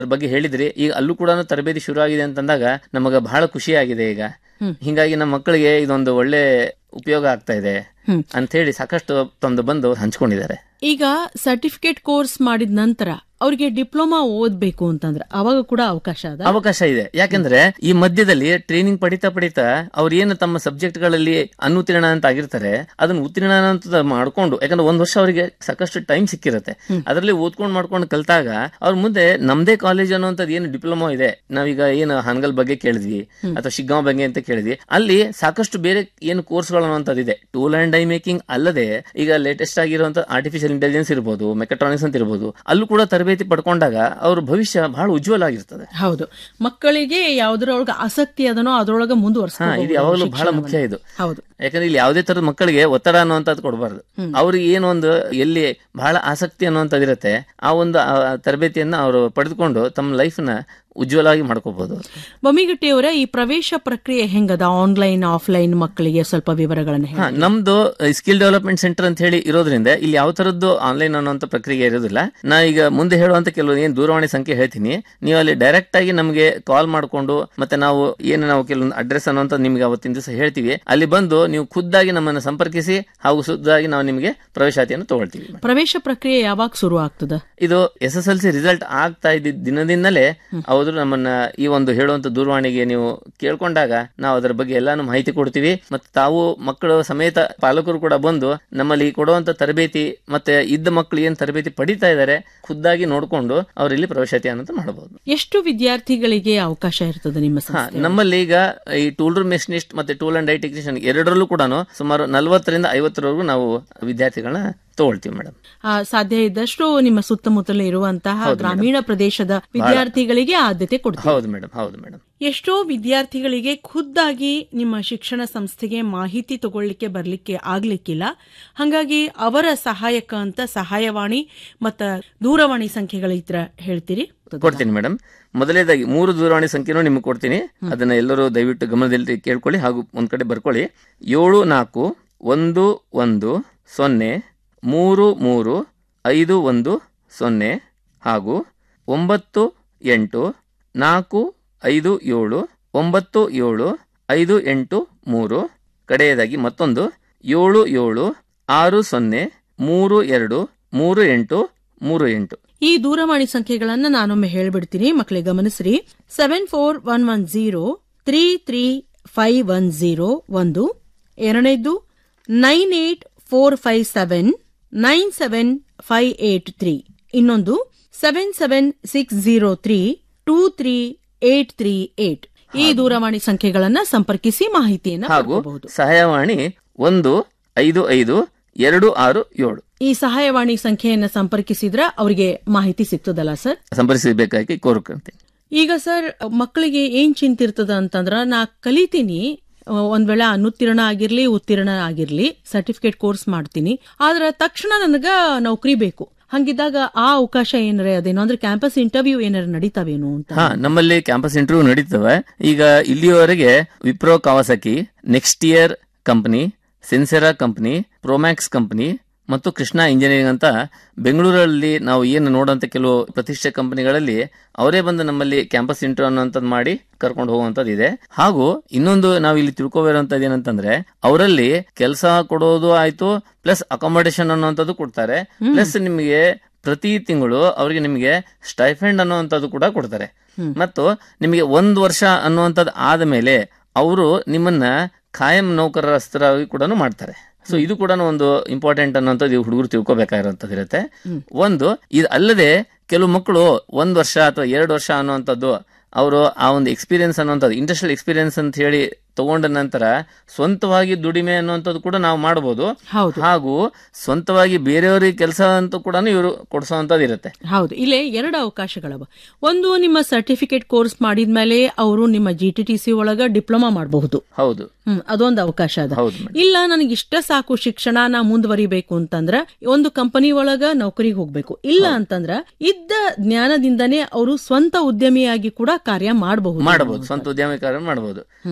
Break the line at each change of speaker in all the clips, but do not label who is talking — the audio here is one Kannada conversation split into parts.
ಅದ್ರ ಬಗ್ಗೆ ಹೇಳಿದ್ರಿ ಈಗ ಅಲ್ಲೂ ಕೂಡ ತರಬೇತಿ ಶುರು ಆಗಿದೆ ಅಂತಂದಾಗ ನಮಗ ಬಹಳ ಖುಷಿ ಆಗಿದೆ ಈಗ ಹಿಂಗಾಗಿ ನಮ್ಮ ಮಕ್ಕಳಿಗೆ ಇದೊಂದು ಒಳ್ಳೆ ಉಪಯೋಗ ಆಗ್ತಾ ಇದೆ ಅಂತ ಹೇಳಿ ಸಾಕಷ್ಟು ತಂದು ಬಂದು ಹಂಚ್ಕೊಂಡಿದ್ದಾರೆ
ಈಗ ಸರ್ಟಿಫಿಕೇಟ್ ಕೋರ್ಸ್ ಮಾಡಿದ ನಂತರ ಅವ್ರಿಗೆ ಡಿಪ್ಲೊಮಾ ಓದ್ಬೇಕು ಅಂತಂದ್ರೆ ಅವಾಗ ಕೂಡ ಅವಕಾಶ ಅದ
ಅವಕಾಶ ಇದೆ ಯಾಕಂದ್ರೆ ಈ ಮಧ್ಯದಲ್ಲಿ ಟ್ರೈನಿಂಗ್ ಪಡಿತಾ ಪಡಿತಾ ಅವ್ರು ಏನು ತಮ್ಮ ಸಬ್ಜೆಕ್ಟ್ ಗಳಲ್ಲಿ ಅನುತ್ತೀರ್ಣ ಅಂತ ಆಗಿರ್ತಾರೆ ಅದನ್ನ ಉತ್ತೀರ್ಣ ಅಂತ ಮಾಡ್ಕೊಂಡು ಯಾಕಂದ್ರೆ ಒಂದ್ ವರ್ಷ ಅವರಿಗೆ ಸಾಕಷ್ಟು ಟೈಮ್ ಸಿಕ್ಕಿರುತ್ತೆ ಅದರಲ್ಲಿ ಓದ್ಕೊಂಡು ಮಾಡ್ಕೊಂಡು ಕಲ್ತಾಗ ಅವ್ರ ಮುಂದೆ ನಮ್ದೇ ಕಾಲೇಜ್ ಅನ್ನುವಂಥದ್ದು ಏನು ಡಿಪ್ಲೊಮಾ ಇದೆ ನಾವೀಗ ಏನು ಹಾನಗಲ್ ಬಗ್ಗೆ ಕೇಳಿದ್ವಿ ಅಥವಾ ಶಿಗ್ಗಾಂವ್ ಬಗ್ಗೆ ಅಂತ ಕೇಳಿದ್ವಿ ಅಲ್ಲಿ ಸಾಕಷ್ಟು ಬೇರೆ ಏನು ಕೋರ್ಸ್ಗಳು ಅನ್ನುವಂಥದ್ದು ಇದೆ ಟೂಲ್ ಅಂಡ್ ಡೈ ಮೇಕಿಂಗ್ ಅಲ್ಲದೆ ಈಗ ಲೇಟೆಸ್ಟ್ ಆಗಿರುವಂತ ಆರ್ಟಿಫಿಷಿಯಲ್ ಇಂಟೆಲಿಜೆನ್ಸ್ ಇರ್ಬೋದು ಮೆಕಟ್ರಾನಿಕ್ಸ್ ಅಂತ ಇರ್ಬೋದು ಅಲ್ಲೂ ಕೂಡ ತರಬೇತಿ ಪಡ್ಕೊಂಡಾಗ ಅವ್ರ ಭವಿಷ್ಯ ಬಹಳ ಉಜ್ವಲ ಆಗಿರ್ತದೆ
ಹೌದು ಮಕ್ಕಳಿಗೆ ಯಾವ್ದ್ರೊಳಗ ಆಸಕ್ತಿ ಅದನೋ ಅದ್ರೊಳಗ ಮುಂದುವರ್ಸ
ಹಾ ಇದು ಯಾವಾಗಲೂ ಬಹಳ ಮುಖ್ಯ ಇದು
ಹೌದು
ಯಾಕಂದ್ರೆ ಇಲ್ಲಿ ಯಾವುದೇ ತರದ ಮಕ್ಕಳಿಗೆ ಒತ್ತಡ ಅನ್ನುವಂಥದ್ದು ಕೊಡಬಾರ್ದು ಅವ್ರಿಗೆ ಏನು ಒಂದು ಎಲ್ಲಿ ಬಹಳ ಆಸಕ್ತಿ ಅನ್ನುವಂಥದ್ದು ಇರುತ್ತೆ ಆ ಒಂದು ಆ, ತರಬೇತಿಯನ್ನ ಅವರು ಪಡೆದುಕೊಂಡು ತಮ್ಮ ಲೈಫ್ನ ಉಜ್ವಲವಾಗಿ ಮಾಡ್ಕೋಬಹುದು
ಬೊಮ್ಮಿಗಟ್ಟಿಯವರ ಈ ಪ್ರವೇಶ ಪ್ರಕ್ರಿಯೆ ಹೆಂಗದ ಆನ್ಲೈನ್ ಆಫ್ಲೈನ್ ಮಕ್ಕಳಿಗೆ ಸ್ವಲ್ಪ ವಿವರಗಳನ್ನು ಹೇಳಿ
ಹಾ ನಮ್ದು ಸ್ಕಿಲ್ ಡೆವಲಪ್ಮೆಂಟ್ ಸೆಂಟರ್ ಅಂತ ಹೇಳಿ ಇರೋದ್ರಿಂದ ಇಲ್ಲಿ ಯಾವ ತರದ್ದು ಆನ್ಲೈನ್ ಅನ್ನುವಂಥ ಪ್ರಕ್ರಿಯೆ ಇರೋದಿಲ್ಲ ನಾ ಈಗ ಮುಂದೆ ಹೇಳುವಂತ ಕೆಲವು ಏನು ದೂರವಾಣಿ ಸಂಖ್ಯೆ ಹೇಳ್ತೀನಿ ನೀವು ಅಲ್ಲಿ ಡೈರೆಕ್ಟ್ ಆಗಿ ನಮಗೆ ಕಾಲ್ ಮಾಡಿಕೊಂಡು ಮತ್ತೆ ನಾವು ಏನು ನಾವು ಕೆಲವೊಂದು ಅಡ್ರೆಸ್ ಅನ್ನುವಂಥ ನಿಮ್ಗೆ ಅವತ್ತಿನ ದಿವಸ ಹೇಳ್ತೀವಿ ಅಲ್ಲಿ ಬಂದು ನೀವು ಖುದ್ದಾಗಿ ನಮ್ಮನ್ನು ಸಂಪರ್ಕಿಸಿ ಹಾಗೂ ಖುದ್ದಾಗಿ ನಾವು ನಿಮಗೆ ಪ್ರವೇಶಾತಿಯನ್ನು ತಗೊಳ್ತೀವಿ
ಪ್ರವೇಶ ಪ್ರಕ್ರಿಯೆ ಯಾವಾಗ ಶುರು ಆಗ್ತದ
ಇದು S S L C result ಆಗ್ತಾ ಇದ್ದ ದಿನದಿಂದಲೇ ಅವರು ನಮ್ಮನ್ನ ಈ ಒಂದು ಹೇಳುವಂತ ದೂರವಾಣಿಗೆ ನೀವು ಕೇಳ್ಕೊಂಡಾಗ ನಾವು ಅದರ ಬಗ್ಗೆ ಎಲ್ಲಾನು ಮಾಹಿತಿ ಕೊಡ್ತೀವಿ ಮತ್ತೆ ತಾವು ಮಕ್ಕಳು ಸಮೇತ ಪಾಲಕರು ಕೂಡ ಬಂದು ನಮ್ಮಲ್ಲಿ ಕೊಡುವಂತ ತರಬೇತಿ ಮತ್ತೆ ಇದ್ದ ಮಕ್ಕಳು ಏನ್ ತರಬೇತಿ ಪಡಿತಾ ಇದ್ದಾರೆ ಖುದ್ದಾಗಿ ನೋಡ್ಕೊಂಡು ಅವರಲ್ಲಿ ಪ್ರವೇಶಾತಿ ಅನ್ನೋದು ಮಾಡಬಹುದು
ಎಷ್ಟು ವಿದ್ಯಾರ್ಥಿಗಳಿಗೆ ಅವಕಾಶ ಇರ್ತದೆ ನಿಮ್ಮ
ಹಾ
ಸಂಸ್ಥೆ
ನಮ್ಮಲ್ಲಿ ಈಗ ಈ ಟೂಲ್ ರೂಮ್ ಮೆಷಿನಿಸ್ಟ್ ಮತ್ತೆ ಟೂಲ್ ಅಂಡ್ ಡೈ ಟೆಕ್ನಿಷಿಯನ್ ಎರಡರಲ್ಲೂ ಕೂಡ ಸುಮಾರು ನಲವತ್ತರಿಂದ ಐವತ್ತರವರೆಗೂ ನಾವು ವಿದ್ಯಾರ್ಥಿಗಳನ್ನ ತಗೊಳ್ತೀವಿ ಮೇಡಮ್
ಆ, ಸಾಧ್ಯ ಇದ್ದಷ್ಟು ನಿಮ್ಮ ಸುತ್ತಮುತ್ತಲು ಇರುವಂತಹ ಗ್ರಾಮೀಣ ಪ್ರದೇಶದ ವಿದ್ಯಾರ್ಥಿಗಳಿಗೆ ಆದ್ಯತೆ ಕೊಡ್ತೀವಿ
ಹೌದು ಮೇಡಮ್ ಹೌದು ಮೇಡಮ್
ಎಷ್ಟೋ ವಿದ್ಯಾರ್ಥಿಗಳಿಗೆ ಖುದ್ದಾಗಿ ನಿಮ್ಮ ಶಿಕ್ಷಣ ಸಂಸ್ಥೆಗೆ ಮಾಹಿತಿ ತಗೊಳ್ಳಿಕ್ಕೆ ಬರ್ಲಿಕ್ಕೆ ಆಗ್ಲಿಕ್ಕಿಲ್ಲ ಹಾಗಾಗಿ ಅವರ ಸಹಾಯಕ ಅಂತ ಸಹಾಯವಾಣಿ ಮತ್ತ ದೂರವಾಣಿ ಸಂಖ್ಯೆಗಳಿದ್ರ ಹೇಳ್ತೀರಿ
ಕೊಡ್ತೀನಿ ಮೇಡಮ್ ಮೊದಲನೇದಾಗಿ ಮೂರು ದೂರವಾಣಿ ಸಂಖ್ಯೆನೂ ನಿಮ್ಗೆ ಕೊಡ್ತೀನಿ ಅದನ್ನ ಎಲ್ಲರೂ ದಯವಿಟ್ಟು ಗಮನದಲ್ಲಿ ಕೇಳ್ಕೊಳ್ಳಿ ಹಾಗೂ ಒಂದ್ ಕಡೆ ಬರ್ಕೊಳ್ಳಿ ಏಳು ನಾಲ್ಕು ಒಂದು ಒಂದು ಸೊನ್ನೆ ಮೂರು ಮೂರು ಐದು ಒಂದು ಸೊನ್ನೆ ಹಾಗೂ ಒಂಬತ್ತು ಎಂಟು ನಾಲ್ಕು ಐದು ಏಳು ಒಂಬತ್ತು ಏಳು ಐದು ಎಂಟು ಮೂರು ಕಡೆಯದಾಗಿ ಮತ್ತೊಂದು ಏಳು ಏಳು ಆರು ಸೊನ್ನೆ ಮೂರು ಎರಡು ಮೂರು ಎಂಟು ಮೂರು ಎಂಟು
ಈ ದೂರವಾಣಿ ಸಂಖ್ಯೆಗಳನ್ನ ನಾನೊಮ್ಮೆ ಹೇಳ್ಬಿಡ್ತೀನಿ ಮಕ್ಕಳಿಗೆ ಗಮನಿಸ್ರಿ seven four one one zero three three five one zero ಒಂದು ಎರಡನೇದ್ದು nine eight four five seven nine seven five eight three ಇನ್ನೊಂದು seven seven six zero three two three eight three eight ಈ ದೂರವಾಣಿ ಸಂಖ್ಯೆಗಳನ್ನ ಸಂಪರ್ಕಿಸಿ ಮಾಹಿತಿಯನ್ನ
ಹಾಗೂ
ಪಡ್ಕೋಬಹುದು
ಸಹಾಯವಾಣಿ ಒಂದು ಐದು ಐದು ಎರಡು ಆರು ಏಳು
ಈ ಸಹಾಯವಾಣಿ ಸಂಖ್ಯೆಯನ್ನ ಸಂಪರ್ಕಿಸಿದ್ರ ಅವರಿಗೆ ಮಾಹಿತಿ ಸಿಗ್ತದಲ್ಲ ಸರ್
ಸಂಪರ್ಕಿಸಬೇಕಾಗಿ ಕೋರ್ಕೊಂತೀನಿ
ಈಗ ಸರ್ ಮಕ್ಕಳಿಗೆ ಏನ್ ಚಿಂತಿರ್ತದ ಅಂತಂದ್ರ ನಾ ಕಲಿತೀನಿ ಆ, ಒಂದ್ ವೇಳೆ ಅನುತ್ತೀರ್ಣ ಆಗಿರ್ಲಿ ಉತ್ತೀರ್ಣ ಆಗಿರ್ಲಿ ಸರ್ಟಿಫಿಕೇಟ್ ಕೋರ್ಸ್ ಮಾಡ್ತೀನಿ ಆದ್ರ ತಕ್ಷಣ ನನಗ ನೌಕರಿ ಬೇಕು ಹಂಗಿದ್ದಾಗ ಆ ಅವಕಾಶ ಏನಾರ ಅದೇನೋ ಅಂದ್ರೆ ಕ್ಯಾಂಪಸ್ ಇಂಟರ್ವ್ಯೂ ಏನಾರ ನಡೀತಾವೇನು ಅಂತ
ಹಾ ನಮ್ಮಲ್ಲಿ ಕ್ಯಾಂಪಸ್ ಇಂಟರ್ವ್ಯೂ ನಡೀತವೆ ಈಗ ಇಲ್ಲಿಯವರೆಗೆ Wipro Kawasaki next year company Sincera company Promax company ಮತ್ತು ಕೃಷ್ಣ ಇಂಜಿನಿಯರಿಂಗ್ ಅಂತ ಬೆಂಗಳೂರಲ್ಲಿ ನಾವು ಏನು ನೋಡುವಂತ ಕೆಲವು ಪ್ರತಿಷ್ಠೆ ಕಂಪನಿಗಳಲ್ಲಿ ಅವರೇ ಬಂದು ನಮ್ಮಲ್ಲಿ ಕ್ಯಾಂಪಸ್ ಇಂಟರ್ವ್ಯೂ ಅನ್ನೋಂಥದ್ದು ಮಾಡಿ ಕರ್ಕೊಂಡು ಹೋಗುವಂತದ್ದು ಇದೆ ಹಾಗೂ ಇನ್ನೊಂದು ನಾವು ಇಲ್ಲಿ ತಿಳ್ಕೊಬೇರಂತದ್ದು ಏನಂತಂದ್ರೆ ಅವರಲ್ಲಿ ಕೆಲಸ ಕೊಡೋದು ಆಯ್ತು ಪ್ಲಸ್ ಅಕಾಮಡೇಷನ್ ಅನ್ನುವಂಥದ್ದು ಕೊಡ್ತಾರೆ ಪ್ಲಸ್ ನಿಮಗೆ ಪ್ರತಿ ತಿಂಗಳು ಅವರಿಗೆ ನಿಮಗೆ ಸ್ಟೈಫೆಂಡ್ ಅನ್ನುವಂಥದ್ದು ಕೂಡ ಕೊಡ್ತಾರೆ ಮತ್ತು ನಿಮಗೆ ಒಂದು ವರ್ಷ ಅನ್ನುವಂಥದ್ದು ಆದ ಮೇಲೆ ಅವರು ನಿಮ್ಮನ್ನ ಖಾಯಂ ನೌಕರಸ್ಥರಾಗಿ ಕೂಡ ಮಾಡ್ತಾರೆ ಸೊ ಇದು ಕೂಡ ಒಂದು ಇಂಪಾರ್ಟೆಂಟ್ ಅನ್ನೋಂಥದ್ದು ಈ ಹುಡುಗರು ತಿಳ್ಕೊಬೇಕಾಗಿರುವಂತದ್ದು ಇರುತ್ತೆ ಒಂದು ಇದು ಅಲ್ಲದೆ ಕೆಲವು ಮಕ್ಕಳು ಒಂದ್ ವರ್ಷ ಅಥವಾ ಎರಡು ವರ್ಷ ಅನ್ನುವಂಥದ್ದು ಅವರು ಆ ಒಂದು ಎಕ್ಸ್ಪೀರಿಯನ್ಸ್ ಅನ್ನುವಂಥದ್ದು ಇಂಡಸ್ಟ್ರಿಯಲ್ ಎಕ್ಸ್ಪೀರಿಯನ್ಸ್ ಅಂತ ಹೇಳಿ ತಗೊಂಡ ನಂತರ ಸ್ವಂತವಾಗಿ ದುಡಿಮೆ ಅನ್ನುವಂಥದ್ದು ಕೂಡ ನಾವು ಮಾಡಬಹುದು
ಹೌದು
ಹಾಗೂ ಸ್ವಂತವಾಗಿ ಬೇರೆಯವರಿಗೆ ಕೆಲಸ ಅಂತ ಕೂಡ ಇವರು ಕೊಡಿಸುವಂತದ್ದು ಇರುತ್ತೆ
ಹೌದು ಇಲ್ಲೇ ಎರಡು ಅವಕಾಶಗಳವ ಒಂದು ನಿಮ್ಮ ಸರ್ಟಿಫಿಕೇಟ್ ಕೋರ್ಸ್ ಮಾಡಿದ್ಮೇಲೆ ಅವರು ನಿಮ್ಮ ಜಿ ಟಿ ಟಿ ಸಿ ಒಳಗ ಡಿಪ್ಲೊಮಾ ಮಾಡಬಹುದು
ಹೌದು
ಹ್ಮ್ ಅದೊಂದು ಅವಕಾಶ ಅದ
ಹೌದು ಮೇಡಮ್
ಇಲ್ಲ ನನಗೆ ಇಷ್ಟ ಸಾಕು ಶಿಕ್ಷಣ ನಾ ಮುಂದುವರಿಬೇಕು ಅಂತಂದ್ರ ಒಂದು ಕಂಪನಿ ಒಳಗ ನೌಕರಿಗೆ ಹೋಗ್ಬೇಕು ಇಲ್ಲ ಅಂತಂದ್ರ ಇದ್ದ ಜ್ಞಾನದಿಂದನೇ ಅವರು ಸ್ವಂತ ಉದ್ಯಮಿಯಾಗಿ ಕೂಡ ಕಾರ್ಯ ಮಾಡಬಹುದು
ಮಾಡಬಹುದು ಸ್ವಂತ ಉದ್ಯಮೀಕರಣ ಮಾಡಬಹುದು ಅದರಲ್ಲಿ ಸಾಕಷ್ಟು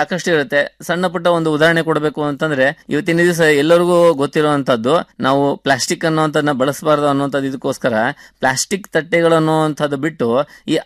ಸಾಕಷ್ಟು ಇರುತ್ತೆ ಸಣ್ಣ ಪುಟ್ಟ ಒಂದು ಉದಾಹರಣೆ ಕೊಡಬೇಕು ಅಂತಂದ್ರೆ ಇವತ್ತಿನ ದಿವಸ ಎಲ್ಲರಿಗೂ ಗೊತ್ತಿರುವಂತದ್ದು ನಾವು ಪ್ಲಾಸ್ಟಿಕ್ ಅನ್ನುವಂಥದ್ದನ್ನ ಬಳಸಬಾರದು ಅನ್ನುವಂಥದ್ದು ಇದಕ್ಕೋಸ್ಕರ ಪ್ಲಾಸ್ಟಿಕ್ ತಟ್ಟೆಗಳು ಅನ್ನುವಂಥದ್ದು ಬಿಟ್ಟು ಈ